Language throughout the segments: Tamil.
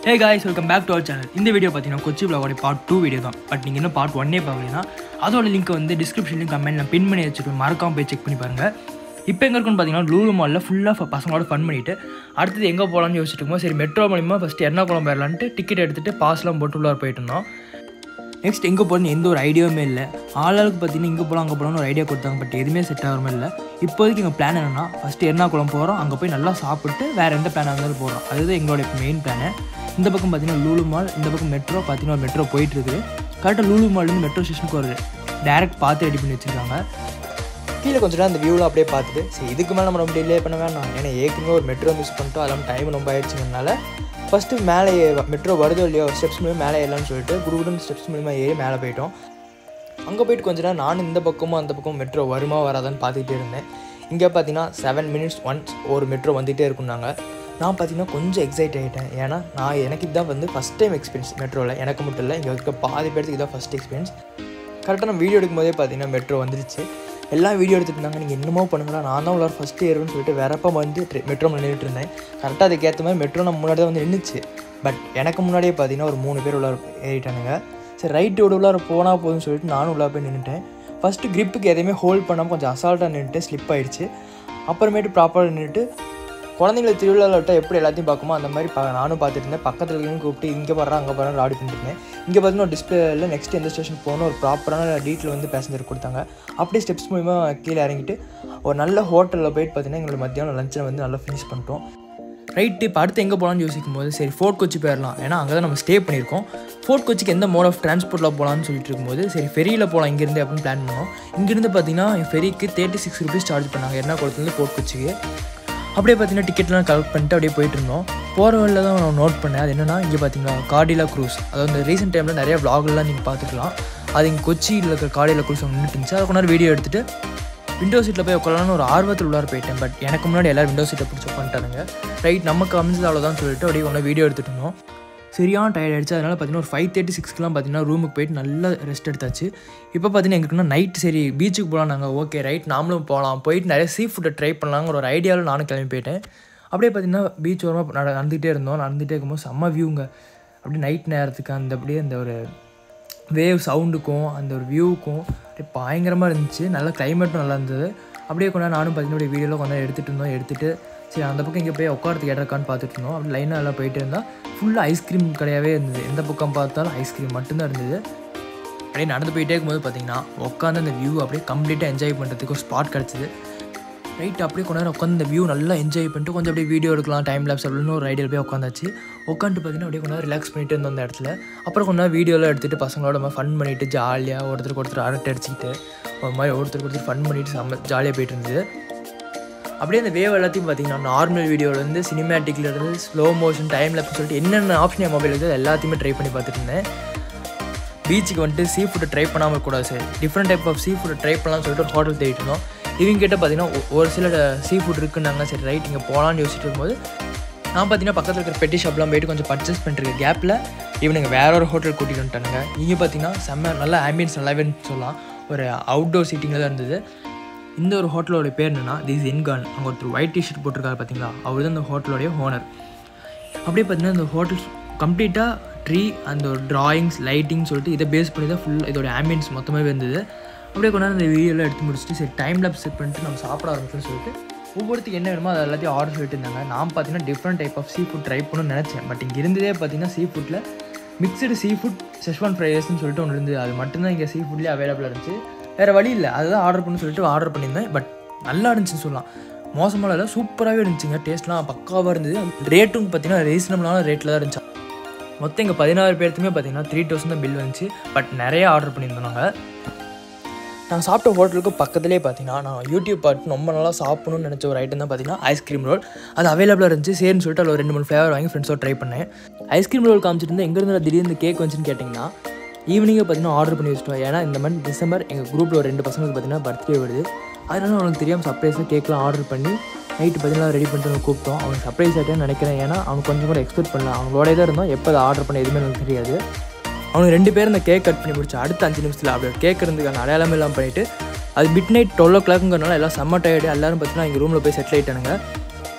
hey guys welcome back to our channel இந்த வீடியோ பார்த்தீங்கன்னா கொச்சி பிளாகோட பார்ட் டூ வீடியோ தான் பட் நீங்கள் இன்னும் பார்ட் ஒன்னே பார்க்கலனா அதோட லிங்க் வந்து டிஸ்கிரிப்ஷன்லையும் கமெண்ட்டில் பின் பண்ணி வச்சுருக்கோம் மறக்காம போய் செக் பண்ணி பாருங்கள் இப்போ எங்கே இருக்குன்னு பார்த்தீங்கன்னா லூலு மாலில் ஃபுல்லாக பசங்களோட ஃபன் பண்ணிவிட்டு அடுத்தது எங்கே போகலான்னு யோசிச்சுட்டு இருக்கோம் சரி மெட்ரோ மூலியமாக ஃபஸ்ட்டு எர்ணாகுளம் போயிடலான்ட்டு டிக்கெட் எடுத்துகிட்டு பாஸ்லாம் போட்டு உள்ளார போயிட்டு இருந்தோம் நெக்ஸ்ட் எங்கே போகணும்னு எந்த ஒரு ஐடியாவுமே இல்லை ஆளாளுக்கு பார்த்தீங்கன்னா இங்கே போகலாம் அங்கே போகலாம்னு ஒரு ஐடியா கொடுத்தாங்க பட் எதுவுமே செட் ஆகிற மாதிரி இல்லை இப்போதைக்கு எங்கள் பிளான் என்னென்னா ஃபஸ்ட்டு எர்ணாகுளம் போகிறோம் அங்கே போய் நல்லா சாப்பிட்டு வேறு எந்த பிளானாக இருந்தாலும் போகிறோம் அதுதான் எங்களோட மெயின் பிளானு இந்த பக்கம் பார்த்தீங்கன்னா லூலு மால் இந்த பக்கம் மெட்ரோ பார்த்தீங்கன்னா மெட்ரோ போயிட்டு இருக்குது கரெக்டாக லூலு மால்லேருந்து மெட்ரோ ஸ்டேஷனுக்கு ஒரு டேரக்ட் பார்த்து ரெடி பண்ணி வச்சுருக்காங்க கீழே கொஞ்சம் நேரம் அந்த வியூவில் அப்படியே பார்த்துட்டு சரி இதுக்கு மேலே நம்ம ரொம்ப டிலே பண்ண வேணாம் ஏன்னா ஏற்கனவே ஒரு மெட்ரோ மிஸ் பண்ணிட்டோம் அதெல்லாம் டைம் ரொம்ப ஆயிடுச்சுங்கிறனால ஃபஸ்ட்டு மேலே மெட்ரோ வருதோ இல்லையோ ஸ்டெப்ஸ் மூலியம் மேலே ஏறலாம்னு சொல்லிட்டு குடுகுடும் ஸ்டெப்ஸ் மூலிமா ஏறி மேலே போயிட்டோம் அங்கே போயிட்டு கொஞ்ச நேரம் நானும் இந்த பக்கமும் அந்த பக்கம் மெட்ரோ வருமா வராதான்னு பார்த்துக்கிட்டே இருந்தேன் இங்கே பார்த்தீங்கன்னா செவன் மினிட்ஸ் ஒன்ஸ் ஒரு மெட்ரோ வந்துகிட்டே இருக்குன்னாங்க நான் பார்த்தீங்கன்னா கொஞ்சம் எக்ஸைட் ஆகிட்டேன் ஏன்னா நான் எனக்கு இதுதான் வந்து ஃபஸ்ட் டைம் எக்ஸ்பீரியன்ஸ் மெட்ரோவில் எனக்கு மட்டும் இல்லை இங்கே இருக்க பாதி பேருக்கு இதான் ஃபஸ்ட் எக்ஸ்பீரியன்ஸ் கரெக்டாக நான் வீடியோ எடுக்கும்போதே பார்த்தீங்கன்னா மெட்ரோ வந்துருச்சு எல்லாம் வீடியோ எடுத்துட்டு இருந்தாங்க நீங்கள் என்னமோ பண்ணுங்களா நான் தான் உள்ளார ஃபஸ்ட்டு ஏறுவேன்னு சொல்லிட்டு வேறப்பா வந்து மெட்ரோ நின்றுட்டு இருந்தேன் கரெக்டாக அதுக்கேற்ற மாதிரி மெட்ரோ நம்ம முன்னாடி தான் வந்து நின்றுச்சு பட் எனக்கு முன்னாடியே பார்த்தீங்கன்னா ஒரு மூணு பேர் உள்ளார ஏறிட்டானுங்க சரி ரைட்டு உள்ளார போனால் போதும்னு சொல்லிட்டு நானும் உள்ளார போய் நின்றுட்டேன் ஃபஸ்ட்டு gripக்கு எதையுமே ஹோல்ட் பண்ணாமல் கொஞ்சம் அசால்ட்டாக நின்றுட்டு ஸ்லிப் ஆயிடுச்சு அப்புறமேட்டு ப்ராப்பராக நின்றுட்டு குழந்தைங்களை திருவிழாவில் விட்டால் எப்படி எல்லாத்தையும் பார்க்குமோ அந்த மாதிரி பா நானும் பார்த்துட்டு இருந்தேன் பக்கத்தில் இருக்கவங்க கூப்பிட்டு இங்கே வர்றா அங்கே வர்றா ஆடி பண்ணிட்டு இருந்தேன் இங்கே பார்த்தீங்கன்னா டிஸ்பிளேல நெக்ஸ்ட் எந்த ஸ்டேஷன் போகணும் ஒரு ப்ராப்பரான டீட்டெயில் வந்து பேசஞ்சர் கொடுத்தாங்க அப்படியே ஸ்டெப்ஸ் மூலிமா கீழே இறங்கிட்டு ஒரு நல்ல ஹோட்டலில் போயிட்டு பார்த்தீங்கன்னா எங்களோட மத்தியானம் லஞ்சை வந்து நல்லா ஃபினிஷ் பண்ணிட்டோம் ரைட்டு இப்போ அடுத்து எங்கே போகலான்னு யோசிக்கும் போது சரி ஃபோர்ட் கொச்சி போயிடலாம் ஏன்னா அங்கே தான் நம்ம ஸ்டே பண்ணியிருக்கோம் ஃபோர்ட் கொச்சிக்கு எந்த மோட் ஆஃப் ட்ரான்ஸ்போர்ட்டில் போகலான்னு சொல்லிட்டு இருக்கும்போது சரி ஃபெரியில் போகலாம் இங்கேருந்து அப்படின்னு பிளான் பண்ணோம் இங்கேருந்து பார்த்தீங்கன்னா ஃபெரிக்கு தேர்ட்டி சிக்ஸ் ருபீஸ் சார்ஜ் பண்ணாங்க எர்ணாகுளத்துலேருந்து ஃபோர்ட் கொச்சிக்கு அப்படியே பார்த்தீங்கன்னா டிக்கெட்லாம் கலெக்ட் பண்ணிட்டு அப்படியே போயிட்டு இருந்தோம் போகிற வழியில் தான் நான் நோட் பண்ணேன் அது என்னென்னா இங்கே பார்த்தீங்களா கார்டிலா க்ரூஸ் அதாவது இந்த ரீசெண்ட் டைமில் நிறைய vlogலாம் நீங்கள் பார்த்துக்கலாம் அது இங்கே கொச்சியில் இருக்கிற கார்டிலா க்ரூஸ் அங்கே நின்றுட்டு இருந்துச்சு அதை கொண்டாரு வீடியோ எடுத்துகிட்டு விண்டோ சீட்டில் போய் உட்காரலான்னு ஒரு ஆர்வத்தில் உள்ளார போயிட்டேன் பட் எனக்கு முன்னாடி எல்லோரும் விண்டோ சீட்டை பிடிச்சி உட்காந்துட்டானுங்க ரைட் நமக்கு அமைஞ்சது அவ்வளோதான் சொல்லிட்டு அப்படியே ஒன்றா வீடியோ எடுத்துகிட்டு இருந்தோம் சரியான டயர்ட் ஆயிடுச்சு அதனால் பார்த்தீங்கன்னா ஒரு ஃபைவ் தேர்ட்டி சிக்ஸ்க்குலாம் பார்த்தீங்கன்னா ரூமுக்கு போயிட்டு நல்லா ரெஸ்ட் எடுத்தாச்சு இப்போ பார்த்தீங்கன்னா எங்களுக்குன்னா நைட் சரி பீச்சுக்கு போகலாம் நாங்கள் ஓகே ரைட் நாமளும் போகலாம் போயிட்டு நிறைய சீ ஃபுட்டை ட்ரை பண்ணலாங்கிற ஒரு ஐடியாவில் நானும் கிளம்பி போயிட்டேன் அப்படியே பார்த்தீங்கன்னா பீச் ஓரமாக நட நடந்துகிட்டே இருந்தோம் நடந்துகிட்டே இருக்கும்போது செம்ம வியூங்க அப்படியே நைட் நேரத்துக்கு அந்த அப்படியே அந்த ஒரு வேவ் சவுண்டுக்கும் அந்த ஒரு வியூவுக்கும் அப்படியே பயங்கரமாக இருந்துச்சு நல்ல கிளைமேட்டும் நல்லா இருந்தது அப்படியே கொண்டா நானும் பார்த்தீங்கன்னா வீடியோவில் கொஞ்சம் எடுத்துகிட்டு இருந்தோம் எடுத்துகிட்டு சரி அந்த பக்கம் இங்கே போய் உட்காரத்துக்கு இடம் இருக்கான்னு பார்த்துட்டு இருந்தோம் அப்படி லைனாக எல்லாம் போயிட்டு இருந்தால் ஃபுல்லாக ஐஸ்கிரீம் கடையாகவே இருந்தது எந்த பக்கம் பார்த்தாலும் ஐஸ்கிரீம் மட்டும்தான் இருந்தது அப்படியே நடந்து போயிட்டே இருக்கும்போது பார்த்தீங்கன்னா உட்காந்து அந்த வியூ அப்படியே கம்ப்ளீட்டாக என்ஜாய் பண்ணுறதுக்கு ஒரு ஸ்பாட் கிடச்சிது ரைட் அப்படியே கொஞ்ச நேரம் உட்காந்து இந்த வியூ நல்லா என்ஜாய் பண்ணிட்டு கொஞ்சம் அப்படியே வீடியோ எடுக்கலாம் டைம் லேப்ஸ் அப்படின்னு ஒரு ஐடியா போய் உட்காந்தாச்சு உட்காந்துட்டு பார்த்தீங்கன்னா அப்படியே கொஞ்ச நேரம் ரிலாக்ஸ் பண்ணிட்டு இருந்தோம் அந்த இடத்துல அப்புறம் கொஞ்ச நேரம் வீடியோலாம் எடுத்துகிட்டு பசங்களோட நம்ம ஃபன் பண்ணிட்டு ஜாலியாக ஒருத்தருக்கு ஒருத்தர் அரட்டை அடிச்சுக்கிட்டு ஒரு மாதிரி ஒருத்தருக்கு ஒருத்தர் ஃபன் பண்ணிட்டு செம்ம ஜாலியாக போயிட்டு இருந்தது அப்படியே அந்த வேவ் எல்லாத்தையும் பார்த்தீங்கன்னா நார்மல் வீடியோலேருந்து சினிமேட்டிக்லேருந்து ஸ்லோ மோஷன் டைம் லேப்ஸ் சொல்லிட்டு என்னென்ன ஆப்ஷன் என் மொபைல் இருக்குது எல்லாத்தையுமே ட்ரை பண்ணி பார்த்துட்டு இருந்தேன் பீச்சுக்கு வந்துட்டு சீ ஃபுட்டை ட்ரை பண்ணாமல் கூடாது sir different type of sea ஃபுட்டை ட்ரை பண்ணலாம்னு சொல்லிட்டு ஒரு ஹோட்டல் தேடிட்டு இருந்தோம் இவங்க கிட்ட பார்த்தீங்கன்னா ஒ- ஒரு சில சீ ஃபுட் இருக்குன்னாங்க சரி ரைட் இங்கே போகலான்னு யோசிச்சுட்டு இருக்கும்போது நான் பார்த்தீங்கன்னா பக்கத்தில் இருக்கிற பெட்டி ஷாப்லாம் போயிட்டு கொஞ்சம் பர்ச்சேஸ் பண்ணிருக்க கேப்பில் இவனுங்க வேற ஒரு ஹோட்டல் கூட்டிகிட்டு வந்துட்டானுங்க இங்கே பார்த்தீங்கன்னா செம்ம நல்ல ஆம்பியன்ஸ் நல்லாவே சொல்லலாம் ஒரு அவுட்டோர் சீட்டிங்கில் தான் இருந்தது இந்த ஒரு ஹோட்டலோட பேர் என்னன்னா திஸ் இன்கான் அங்கே ஒருத்தர் ஒயிட் டிஷர்ட் போட்டிருக்காரு பார்த்தீங்களா அவர் தான் இந்த ஹோட்டலோடைய ஓனர் அப்படியே பார்த்தீங்கன்னா இந்த ஹோட்டல் கம்ப்ளீட்டாக ட்ரீ அந்த ஒரு டிராயிங்ஸ் லைட்டிங் சொல்லிட்டு இதை பேஸ் பண்ணி தான் ஃபுல் இதோட ஆம்பியன்ஸ் மொத்தமாகவே இருந்தது அப்படியே கொண்டாந்து இந்த வீடியோலாம் எடுத்து முடிச்சுட்டு சரி டைம் லேப் செட் பண்ணிட்டு நம்ம சாப்பிட ஆரம்பிச்சோம்னு சொல்லிட்டு ஒவ்வொருத்துக்கு என்ன வேணுமோ அது எல்லாத்தையும் ஆர்டர் சொல்லிட்டு இருந்தாங்க நான் பார்த்தீங்கன்னா different type of sea food try பண்ணணும்னு நினச்சேன் பட் இங்கே இருந்ததே பார்த்தீங்கன்னா சீ ஃபுட்டில் மிக்சடு சீ ஃபுட் செஷ்வான் ஃப்ரைஸ்னு சொல்லிட்டு ஒன்று இருந்தது அது மட்டும்தான் இங்கே சீ ஃபுட்லேயே அவைலபிளாக இருந்துச்சு வேறு வழி இல்லை அதுதான் ஆர்டர் பண்ணு சொல்லிட்டு ஆர்டர் பண்ணியிருந்தேன் பட் நல்லா இருந்துச்சுன்னு சொல்லலாம் மோசமாக இல்லை சூப்பராகவே இருந்துச்சுங்க டேஸ்ட்லாம் பக்காவாக இருந்தது ரேட்டும் பார்த்தீங்கன்னா ரீசனபிளான ரேட்டில் தான் இருந்துச்சு மொத்தம் இங்கே பதினாறு பேர்த்துமே பார்த்தீங்கன்னா த்ரீ தௌசண்ட் தான் பில் வந்துச்சு பட் நிறைய ஆர்டர் பண்ணியிருந்தோம் நாங்கள் நாங்கள் சாப்பிட்ட ஹோட்டலுக்கு பக்கத்துலேயே பார்த்தீங்கன்னா நான் யூடியூப் பார்த்து ரொம்ப நல்லா சாப்பிடணும்னு நினச்ச ஒரு ஐட்டம் தான் பார்த்தீங்கன்னா ஐஸ்கிரீம் ரோல் அது அவைலபிளாக இருந்துச்சு சரின்னு சொல்லிட்டு அதில் ஒரு ரெண்டு மூணு ஃப்ளேவர் வாங்கி ஃப்ரெண்ட்ஸோட ட்ரை பண்ணேன் ஐஸ்கிரீம் ரோல் காமிச்சிட்டு இருந்தால் எங்கேருந்து திடீர்னு கேக் வந்துச்சுன்னு கேட்டிங்கன்னா ஈவினிங்கே பார்த்தீங்கன்னா ஆர்டர் பண்ணி வச்சுட்டோம் ஏன்னா இந்த மாதிரி டிசம்பர் எங்கள் குரூப்பில் ஒரு ரெண்டு பசங்களுக்கு பார்த்தீங்கன்னா பர்த்டே வருது அதனால அவனுக்கு தெரியாமல் சர்ப்ரைஸாக கேக்லாம் ஆர்டர் பண்ணி நைட்டு பார்த்தீங்கன்னா ரெடி பண்ணிட்டு அவனை கூப்பிட்டோம் அவனுக்கு சர்ப்ரைஸ் ஆகிட்டேன்னு நினைக்கிறேன் ஏன்னா அவனுக்கு கொஞ்சம் கூட எக்ஸ்பெக்ட் பண்ணல அவங்களோட தான் இருந்தோம் எப்போ அதை ஆர்டர் பண்ண எதுவுமே எனக்கு தெரியாது அவனுக்கு ரெண்டு பேரும் இந்த கேக் கட் பண்ணி முடிச்சு அடுத்த அஞ்சு நிமிஷத்தில் அப்படியே கேக் இருந்துக்கான அடையாளம் இல்லாமல் பண்ணிவிட்டு அது மிட் நைட் டுவெல் ஓ கிளாக்குங்கிறனால எல்லாம் செம்ம டயர்டு எல்லாரும் பார்த்தீங்கன்னா எங்கள் ரூமில் போய் செட்டில் ஆகிட்டானுங்க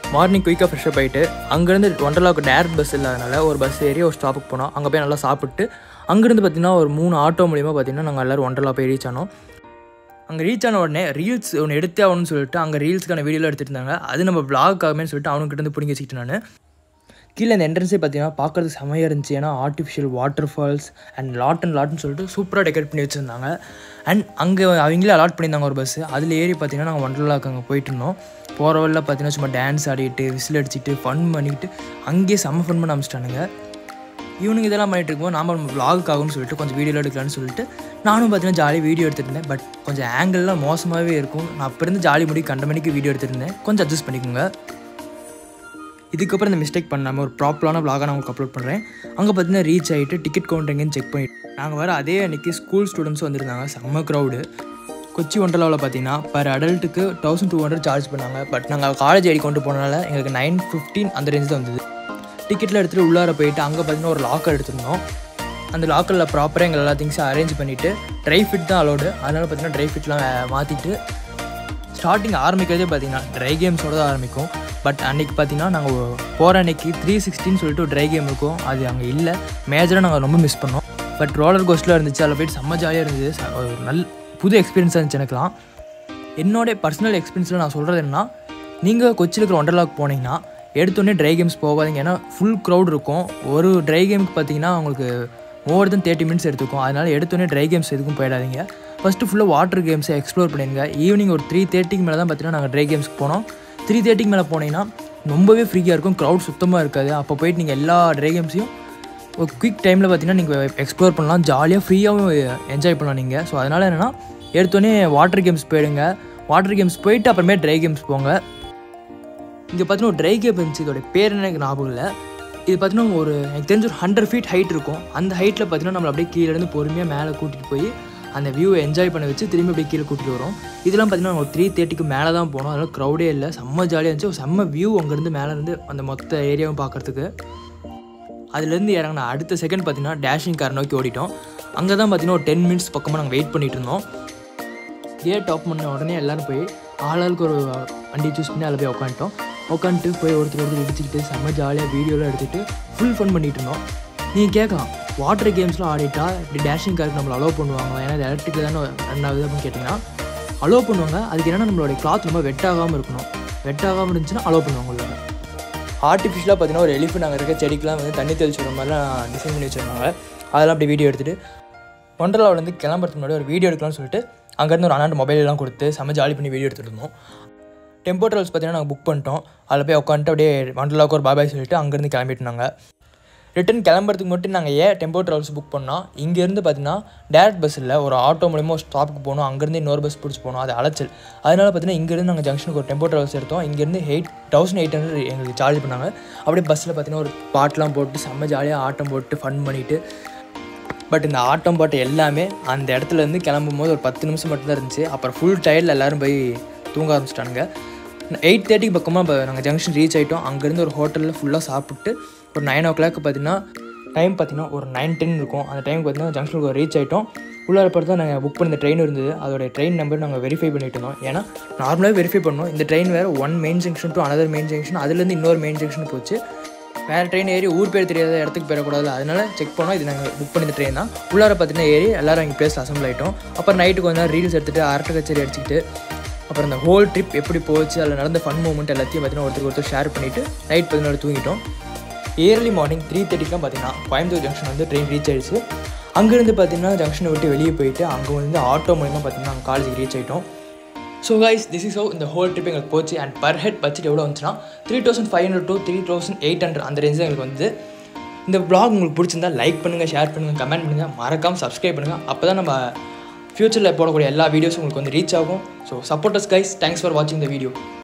மார்னிங் குயிக்காக ஃப்ரெஷ்ஷப் ஆகிட்டு அங்கேருந்து ஒண்டர்லாவுக்கு டேரக்ட் பஸ் இல்லாதனால ஒரு பஸ் ஏறி ஒரு ஸ்டாப்புக்கு போனோம் அங்கே போய் நல்லா சாப்பிட்டு அங்கேருந்து பார்த்தீங்கன்னா ஒரு மூணு ஆட்டோ மூலிமா பார்த்தீங்கன்னா நாங்கள் எல்லோரும் ஒண்டர்லா போய் ரீச் ஆனோம் அங்கே ரீச் ஆன உடனே ரீல்ஸ் ஒன்று எடுத்தே ஆகணும்னு சொல்லிட்டு அங்கே ரீல்ஸ்க்கான வீடியோலாம் எடுத்துட்டு இருந்தாங்க அது நம்ம vlog-க்காகவே சொல்லிட்டு அவனுக்கிட்ட இருந்து பிடிங்கி வச்சுக்கிட்டு நான் கீழே இந்த என்ட்ரன்ஸே பார்த்தீங்கன்னா பார்க்கறதுக்கு செமையாக இருந்துச்சு ஏன்னா artificial water falls and lot and லாட்னு சொல்லிட்டு சூப்பராக டெக்கரேட் பண்ணி வச்சுருந்தாங்க அண்ட் அங்கே அவங்களே அலாட் பண்ணியிருந்தாங்க ஒரு பஸ்ஸு அதில் ஏறி பார்த்தீங்கன்னா நாங்கள் ஒண்டர்லாக்கு அங்கே போயிட்டு இருந்தோம் போகிற வழியில் பார்த்தீங்கன்னா சும்மா டான்ஸ் ஆடிட்டு விசில் அடிச்சுட்டு ஃபன் பண்ணிக்கிட்டு அங்கேயே செம்ம ஃபன் பண்ண ஆரம்பிச்சிட்டானுங்க இவனுங்க இதெல்லாம் பண்ணிட்டு இருக்கும்போது நாம நம்ம vlog ஆகும்னு சொல்லிட்டு கொஞ்சம் வீடியோ எடுக்கலாம்னு சொல்லிட்டு நானும் பார்த்தீங்கன்னா ஜாலியாக வீடியோ எடுத்துட்டு இருந்தேன் பட் கொஞ்சம் ஆங்கிள்லாம் மோசமாகவே இருக்கும் நான் அப்போ இருந்து ஜாலி முடி கண்ட மணிக்கு வீடியோ எடுத்துருந்தேன் கொஞ்சம் அட்ஜஸ்ட் பண்ணிக்கோங்க இதுக்கப்புறம் இந்த மிஸ்டேக் பண்ணாமல் ஒரு ப்ராப்பரான vlog நான் உங்களுக்கு அப்லோட் பண்ணுறேன் அங்கே பார்த்தீங்கன்னா ரீச் ஆகிட்டு டிக்கெட் கவுண்டர் எங்கேன்னு செக் பண்ணிட்டு நாங்கள் வர அதே அன்னைக்கு ஸ்கூல் ஸ்டூடெண்ட்ஸும் வந்திருந்தாங்க செம்ம க்ரௌடு கொச்சி ஒண்டலாவில் பார்த்தீங்கன்னா பர் அடல்ட்டுக்கு தௌசண்ட் டூ ஹண்ட்ரட் சார்ஜ் பண்ணாங்க பட் நாங்கள் காலேஜ் ஐடி கொண்டு போனனால எங்களுக்கு நைன் ஃபிஃப்டீன் அந்த ரேஞ்ச் தான் வந்தது டிக்கெட்டில் எடுத்துகிட்டு உள்ளார போயிட்டு அங்கே பார்த்தீங்கன்னா ஒரு லாக்கர் எடுத்திருந்தோம் அந்த லாக்கரில் ப்ராப்பராக எங்கள் எல்லா திங்ஸும் அரேஞ்ச் பண்ணிவிட்டு ட்ரை ஃபிட் தான் அலோடு அதனால் பார்த்தீங்கன்னா ட்ரை ஃபிட்லாம் மாற்றிட்டு ஸ்டார்டிங் ஆரம்பிக்கிறதே பார்த்தீங்கன்னா ட்ரை கேம்ஸோட தான் ஆரம்பிக்கும் பட் அன்னைக்கு பார்த்தீங்கன்னா நாங்கள் போகிற அன்னைக்கு த்ரீ சிக்ஸ்டின்னு சொல்லிட்டு ஒரு ட்ரை கேம் இருக்கும் அது அங்கே இல்லை மேஜராக நாங்கள் ரொம்ப மிஸ் பண்ணோம் பட் ரோலர் கோஸ்ட்டில் இருந்துச்சு அதில் போயிட்டு செம்ம ஜாலியாக இருந்தது ச- ஒரு நல்ல புது எக்ஸ்பீரியன்ஸாக இருந்துச்சு எனக்குலாம் என்னோட பர்சனல் எக்ஸ்பீரியன்ஸில் நான் சொல்கிறது என்னன்னா நீங்கள் கொச்சியில் இருக்கிற ஒண்டர்லாக் போனீங்கன்னா எடுத்தோடனே ட்ரை கேம்ஸ் போகாதீங்க ஏன்னா ஃபுல் க்ரௌட் இருக்கும் ஒரு ட்ரை கேமுக்கு பார்த்தீங்கன்னா உங்களுக்கு மோர் தென் தேர்ட்டி மினிட்ஸ் எடுத்துக்கும் அதனால் எடுத்தோடனே ட்ரை கேம்ஸ் எதுக்கும் போயிடாதீங்க ஃபஸ்ட்டு ஃபுல்லாக வாட்டர் கேம்ஸை எக்ஸ்ப்ளோர் பண்ணிடுங்க ஈவினிங் ஒரு த்ரீ தேர்ட்டிக்கு மேலே தான் பார்த்தீங்கன்னா நாங்கள் ட்ரை கேம்ஸ்க்கு போனோம் த்ரீ தேர்ட்டிக்கு மேலே போனீங்கன்னா ரொம்பவே ஃப்ரீயாக இருக்கும் க்ரௌட் சுத்தமாக இருக்காது அப்போ போயிட்டு நீங்கள் எல்லா ட்ரை கேம்ஸையும் ஒரு குயிக் டைமில் பார்த்தீங்கன்னா நீங்கள் எக்ஸ்ப்ளோர் பண்ணலாம் ஜாலியாக ஃப்ரீயாகவும் என்ஜாய் பண்ணலாம் நீங்கள் ஸோ அதனால் என்னென்னா எடுத்தோடனே வாட்டர் கேம்ஸ் போயிடுங்க வாட்டர் கேம்ஸ் போயிட்டு அப்புறமே ட்ரை கேம்ஸ் போங்க இங்கே பார்த்தீங்கன்னா ஒரு ட்ரை கேம் இருந்துச்சு இதோட பேர் என்ன எனக்கு ஞாபகம் இல்லை இது பார்த்தீங்கன்னா ஒரு எனக்கு தெரிஞ்ச ஒரு ஹண்ட்ரட் ஃபீட் ஹைட் இருக்கும் அந்த ஹைட்டில் பார்த்தீங்கன்னா நம்மளை அப்படியே கீழே இருந்து பொறுமையாக மேலே கூட்டிகிட்டு போய் அந்த வியூவை என்ஜாய் பண்ண வச்சு திரும்பி அப்படியே கீழே கூட்டிகிட்டு வரும் இதெல்லாம் பார்த்தீங்கன்னா ஒரு த்ரீ தேர்ட்டிக்கு மேலே தான் போனோம் அதனால் க்ரௌடே இல்லை செம்ம ஜாலியாக இருந்துச்சு ஒரு செம்ம வியூ அங்கேருந்து மேலே இருந்து அந்த மொத்த ஏரியாவும் பார்க்கறதுக்கு அதுலேருந்து இறங்கின அடுத்த செகண்ட் பார்த்தீங்கன்னா டேஷிங் கார் நோக்கி ஓடிட்டோம் அங்கே தான் பார்த்தீங்கன்னா ஒரு டென் மினிட்ஸ் பக்கமாக நாங்கள் வெயிட் பண்ணிட்டு இருந்தோம் கேட் டாப் பண்ண உடனே எல்லாரும் போய் ஆளாளுக்கு ஒரு வண்டி சூஸ் பண்ணி அதில் போய் உட்காந்துட்டோம் உட்காந்துட்டு போய் ஒருத்தர் ஒருத்தர் இடிச்சுக்கிட்டு செம்ம ஜாலியாக வீடியோலாம் எடுத்துகிட்டு ஃபுல் ஃபன் பண்ணிட்டு இருந்தோம் நீங்கள் கேட்கலாம் வாட்டர் கேம்ஸ்லாம் ஆடிட்டா இப்படி டேஷிங் காருக்கு நம்மளை அலோவ் பண்ணுவாங்க ஏன்னா இது எலக்ட்ரிக்கில் தானே ரன் ஆகுது அப்படின்னு கேட்டிங்கன்னா அலோவ் பண்ணுவாங்க அதுக்கு என்னன்னா நம்மளோட கிளாத் ரொம்ப வெட் ஆகாமல் இருக்கணும் வெட் ஆகாமல் இருந்துச்சுன்னா அலோவ் பண்ணுவாங்க உள்ள ஆர்டிஃபிஷியலாக பார்த்தீங்கன்னா ஒரு எலிஃபென்ட் அங்கே இருக்க செடிக்கெலாம் வந்து தண்ணி தெளிச்சு விடுற மாதிரிலாம் டிசைன் பண்ணி வச்சுருந்தாங்க அதெல்லாம் அப்படி வீடியோ எடுத்துகிட்டு ஒண்டர்லாவிலேருந்து கிளம்புறதுக்கு முன்னாடி ஒரு வீடியோ எடுக்கலாம்னு சொல்லிட்டு அங்கேருந்து ஒரு அண்ணாண்டு மொபைல் எல்லாம் கொடுத்து செம்ம ஜாலி பண்ணி வீடியோ எடுத்துகிட்டு இருந்தோம் டெம்போ ட்ராவல்ஸ் பார்த்தீங்கன்னா நாங்கள் புக் பண்ணிட்டோம் அதில் போய் உட்காந்துட்டு அப்படியே ஒண்டர்லாவுக்கு ஒரு பாபாய் சொல்லிட்டு அங்கேருந்து கிளம்பிட்டுனாங்க ரிட்டன் கிளம்புறதுக்கு மட்டும் நாங்கள் ஏன் டெம்போ ட்ராவல்ஸ் புக் பண்ணோம் இங்கேருந்து பார்த்தீங்கன்னா டேரக்ட் பஸ் இல்லை ஒரு ஆட்டோ மூலிமா ஒரு ஸ்டாப்புக்கு போகணும் அங்கேருந்து இன்னொரு பஸ் பிடிச்சி போகணும் அது அலைச்சல் அதனால பார்த்தீங்கன்னா இங்கேருந்து நாங்கள் ஜங்ஷனுக்கு ஒரு டெம்போ ட்ராவல்ஸ் எடுத்தோம் இங்கேருந்து எயிட் தௌசண்ட் எயிட் ஹண்ட்ரட் எங்களுக்கு சார்ஜ் பண்ணாங்க அப்படியே பஸ்ஸில் பார்த்தீங்கன்னா ஒரு பாட்டெலாம் போட்டு செம்ம ஜாலியாக ஆட்டம் போட்டு ஃபன் பண்ணிவிட்டு பட் இந்த ஆட்டம் பாட்டு எல்லாமே அந்த இடத்துல இருந்து கிளம்பும் போது ஒரு பத்து நிமிஷம் மட்டும்தான் இருந்துச்சு அப்புறம் ஃபுல் டயர்டில் எல்லாரும் போய் தூங்க ஆரம்பிச்சிட்டானுங்க எயிட் தேர்ட்டிக்கு பக்கமாக இப்போ நாங்கள் ஜங்ஷன் ரீச் ஆகிட்டோம் அங்கேருந்து ஒரு ஹோட்டலில் ஃபுல்லாக சாப்பிட்டு ஒரு நைன் ஓ கிளாக் பார்த்தீங்கன்னா டைம் பார்த்தீங்கன்னா ஒரு நைன் டென் இருக்கும் அந்த டைம் பார்த்தீங்கன்னா ஜங்ஷனுக்கு ரீச் ஆகிட்டோம் உள்ளார பார்த்து தான் நாங்கள் புக் பண்ண ட்ரெயின் இருந்தது அதோட ட்ரெயின் நம்பர் நாங்கள் வெரிஃபை பண்ணிட்டு இருந்தோம் ஏன்னா நார்மலாகவே வெரிஃபை பண்ணோம் இந்த ட்ரெயின் வேறு one main junction to another main junction அதுலேருந்து இன்னொரு மெயின் ஜங்ஷன் போச்சு வேறு ட்ரெயின் ஏறி ஊர் பேர் தெரியாத இடத்துக்கு போயிடக்கூடாது அதனால செக் பண்ணோம் இது நாங்கள் புக் பண்ணி ட்ரெயின் தான் உள்ளார பார்த்தீங்கன்னா ஏறி எல்லாரும் எங்கள் பிளேஸில் அசம்பிள் ஆகிட்டோம் அப்புறம் நைட்டு கொஞ்ச நேரம் ரீல்ஸ் எடுத்துகிட்டு அரட்டை கச்சேரி அடிச்சுக்கிட்டு அப்புறம் இந்த ஹோல் ட்ரிப் எப்படி போச்சு அதில் நடந்த ஃபன் மூமெண்ட் எல்லாத்தையும் பார்த்தீங்கன்னா ஒருத்தருக்கு ஒருத்தர் ஷேர் பண்ணிவிட்டு நைட் பதினோரு தூங்கிட்டோம் ஏர்லி மார்னிங் த்ரீ தேர்ட்டிக்கெலாம் பார்த்தீங்கன்னா கோயம்புத்தூர் ஜங்ஷன் வந்து ட்ரெயின் ரீச் ஆயிடுச்சு அங்கேருந்து பார்த்தீங்கன்னா ஜங்ஷனை விட்டு வெளியே போயிட்டு அங்கே வந்து ஆட்டோ மூலிமா பார்த்தீங்கன்னா நாங்கள் காலேஜுக்கு ரீச் ஆகிட்டோம் ஸோ கைஸ் திஸ் இஸ் ஹோ இந்த ஹோல் ட்ரிப் எங்களுக்கு போச்சு அண்ட் பர் ஹெட் பட்ஜெட் எவ்வளோ வந்துச்சுன்னா three thousand five hundred to three thousand eight hundred அந்த ரேஞ்சில் எங்களுக்கு வந்து இந்த vlog உங்களுக்கு பிடிச்சிருந்தா லைக் பண்ணுங்கள் ஷேர் பண்ணுங்கள் கமெண்ட் பண்ணுங்கள் மறக்காமல் சப்ஸ்கிரைப் பண்ணுங்கள் அப்போ தான் நம்ம ஃப்யூச்சரில் போடக்கூடிய எல்லா வீடியோஸும் உங்களுக்கு வந்து ரீச் ஆகும் so supporters guys thanks for வாட்சிங் த வீடியோ